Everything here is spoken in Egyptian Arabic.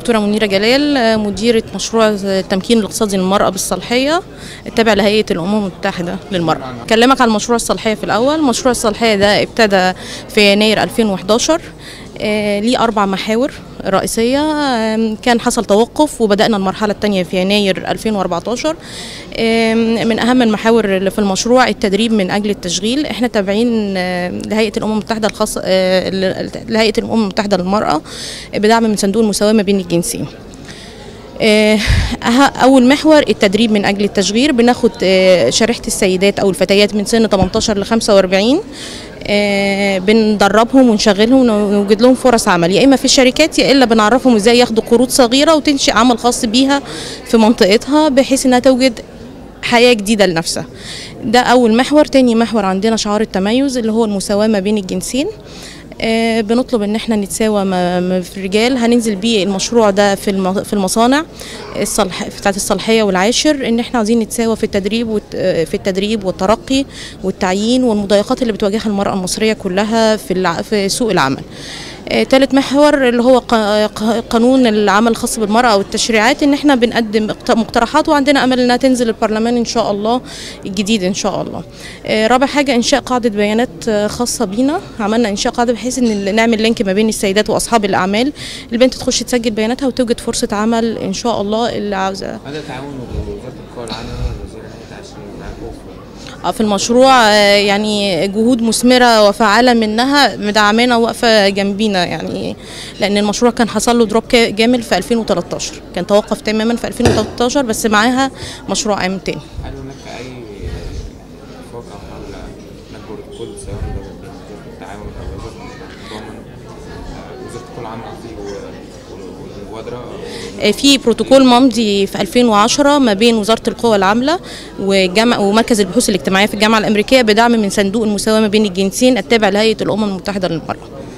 دكتورة منيرة جلال مديرة مشروع التمكين الاقتصادي للمرأة بالصالحية التابع لهيئة الأمم المتحدة للمرأة. أكلمك عن مشروع الصالحية في الأول، مشروع الصالحية ده ابتدى في يناير 2011 آه، ليه أربع محاور رئيسية آم، كان حصل توقف وبدأنا المرحلة الثانية في يناير 2014 آم، من أهم المحاور اللي في المشروع التدريب من أجل التشغيل احنا تابعين آه، لهيئة الأمم المتحدة الخاصة آه، ل- لهيئة الأمم المتحدة للمرأة بدعم من صندوق المساواة ما بين الجنسين آه، أه- أول محور التدريب من أجل التشغير بناخد آه، شريحة السيدات أو الفتيات من سن 18 ل 45 آه، بندربهم ونشغلهم ونوجد لهم فرص عمل يا إما في الشركات يا إلا بنعرفهم إزاي ياخدوا قروض صغيرة وتنشئ عمل خاص بيها في منطقتها بحيث إنها توجد حياة جديدة لنفسها ده أول محور تاني محور عندنا شعار التميز اللي هو المساواة ما بين الجنسين آه، بنطلب ان احنا نتساوى ما- ما في الرجال هننزل بيه المشروع ده في الم- في المصانع الصلح بتاعت الصلاحيه والعاشر ان احنا عايزين نتساوى في التدريب والت- آه، في التدريب والترقي والتعيين والمضايقات اللي بتواجهها المراه المصريه كلها في الع- في سوق العمل آه، تالت محور اللي هو ق- ق- قانون العمل الخاص بالمرأة والتشريعات ان احنا بنقدم اقت- مقترحات وعندنا امل انها تنزل البرلمان ان شاء الله الجديد ان شاء الله آه، رابع حاجة انشاء قاعدة بيانات آه، خاصة بينا عملنا انشاء قاعدة بحيث ان ال- نعمل لينك ما بين السيدات واصحاب الاعمال البنت تخش تسجل بياناتها وتوجد فرصة عمل ان شاء الله اللي عاوزة هذا تعاون وزارة القوى العامة ووزير الهيئة العشرين معاكم في آه، في المشروع آه، يعني جهود مثمرة وفعالة منها مدعمانا واقفة جنبينا يعني لأن المشروع كان حصل له دروب كا- جامد في 2013 كان توقف تماما في 2013 بس معاها مشروع عام تاني هل هناك أي اتفاق أو حول هناك بروتوكول سواء بين وزارة التعاون أو وزارة التضامن آه، وزارة القوى العامة قصدي و- و- والمبادرة آه، في بروتوكول ممضي في 2010 ما بين وزارة القوى العاملة وجامعة ومركز البحوث الاجتماعية في الجامعة الأمريكية بدعم من صندوق المساواة ما بين الجنسين التابع لهيئة الأمم المتحدة للمرأة